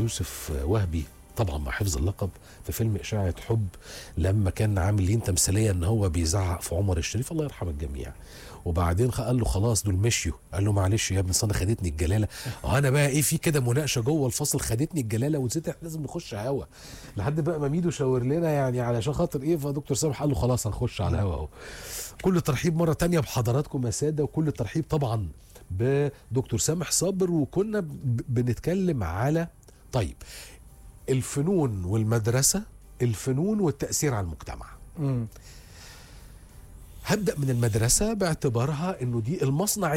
يوسف وهبي طبعا مع حفظ اللقب في فيلم إشاعة حب لما كان عاملين تمثيلية ان هو بيزعق في عمر الشريف الله يرحم الجميع وبعدين قال له خلاص دول مشيوا قال له معلش يا ابني أصل انا خدتني الجلاله اه انا بقى ايه في كده مناقشه جوه الفصل خدتني الجلاله ونسيت احنا لازم نخش هوا لحد بقى ما ميدو شاور لنا يعني علشان خاطر ايه فدكتور سامح قال له خلاص هنخش على الهوا اهو كل ترحيب مره تانية بحضراتكم يا ساده وكل ترحيب طبعا بدكتور سامح صابر وكنا ب- بنتكلم على طيب الفنون والمدرسه الفنون والتاثير على المجتمع مم. هبدا من المدرسه باعتبارها انه دي المصنع